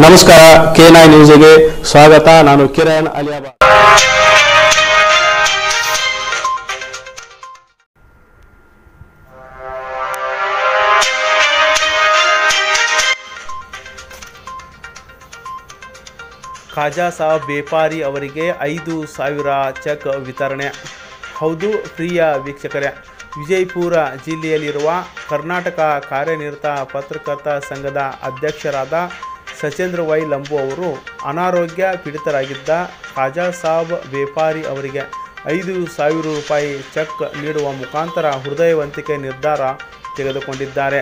ನಮಸ್ಕಾರ ಕೆ ನೈ ನ್ಯೂಸ್ಗೆ ಸ್ವಾಗತ ನಾನು ಕಿರಣ್ ಅಲಿಯಾಬಾ ಖಾಜಾ ಸಾಬ್ ಬೇಪಾರಿ ಅವರಿಗೆ ಐದು ಸಾವಿರ ಚೆಕ್ ವಿತರಣೆ ಹೌದು ಪ್ರಿಯ ವೀಕ್ಷಕರೇ ವಿಜಯಪುರ ಜಿಲ್ಲೆಯಲ್ಲಿರುವ ಕರ್ನಾಟಕ ಕಾರ್ಯನಿರತ ಪತ್ರಕರ್ತ ಸಂಘದ ಅಧ್ಯಕ್ಷರಾದ ಸಚೇಂದ್ರ ವೈ ಲಂಬು ಅವರು ಅನಾರೋಗ್ಯ ಪೀಡಿತರಾಗಿದ್ದ ಖಾಜಾ ಸಾಬ್ ಬೇಪಾರಿ ಅವರಿಗೆ ಐದು ಸಾವಿರ ರೂಪಾಯಿ ಚೆಕ್ ನೀಡುವ ಮುಖಾಂತರ ಹೃದಯವಂತಿಕೆ ನಿರ್ಧಾರ ತೆಗೆದುಕೊಂಡಿದ್ದಾರೆ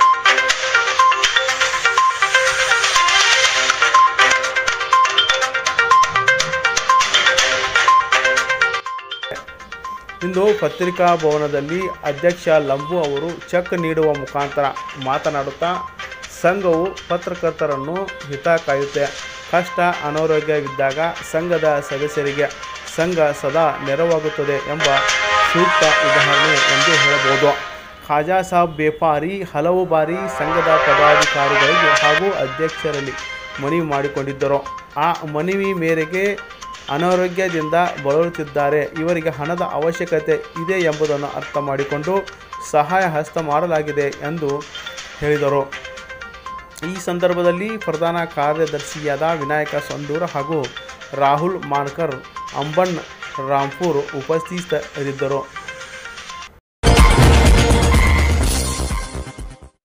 ಇಂದು ಪತ್ರಿಕಾ ಭವನದಲ್ಲಿ ಅಧ್ಯಕ್ಷ ಲಂಬು ಅವರು ಚೆಕ್ ನೀಡುವ ಮುಖಾಂತರ ಮಾತನಾಡುತ್ತಾ ಸಂಘವು ಪತ್ರಕರ್ತರನ್ನು ಹಿತ ಕಾಯುತ್ತೆ ಕಷ್ಟ ಅನಾರೋಗ್ಯವಿದ್ದಾಗ ಸಂಘದ ಸದಸ್ಯರಿಗೆ ಸಂಘ ಸದಾ ನೆರವಾಗುತ್ತದೆ ಎಂಬ ಸೂಕ್ತ ಉದಾಹರಣೆ ಎಂದು ಹೇಳಬಹುದು ಖಾಜಾ ಸಾಬ್ ಬೇಪಾರಿ ಹಲವು ಬಾರಿ ಸಂಘದ ಪದಾಧಿಕಾರಿಗಳಿಗೆ ಹಾಗೂ ಅಧ್ಯಕ್ಷರಲ್ಲಿ ಮನವಿ ಮಾಡಿಕೊಂಡಿದ್ದರು ಆ ಮನವಿ ಮೇರೆಗೆ ಅನಾರೋಗ್ಯದಿಂದ ಬಳಲುತ್ತಿದ್ದಾರೆ ಇವರಿಗೆ ಹಣದ ಅವಶ್ಯಕತೆ ಇದೆ ಎಂಬುದನ್ನು ಅರ್ಥ ಮಾಡಿಕೊಂಡು ಸಹಾಯ ಹಸ್ತ ಮಾಡಲಾಗಿದೆ ಎಂದು ಹೇಳಿದರು ಈ ಸಂದರ್ಭದಲ್ಲಿ ಪ್ರಧಾನ ಕಾರ್ಯದರ್ಶಿಯಾದ ವಿನಾಯಕ ಸಂದೂರ ಹಾಗೂ ರಾಹುಲ್ ಮಾನ್ಕರ್ ಅಂಬನ್ ರಾಂಪುರ್ ಉಪಸ್ಥಿತರಿದ್ದರು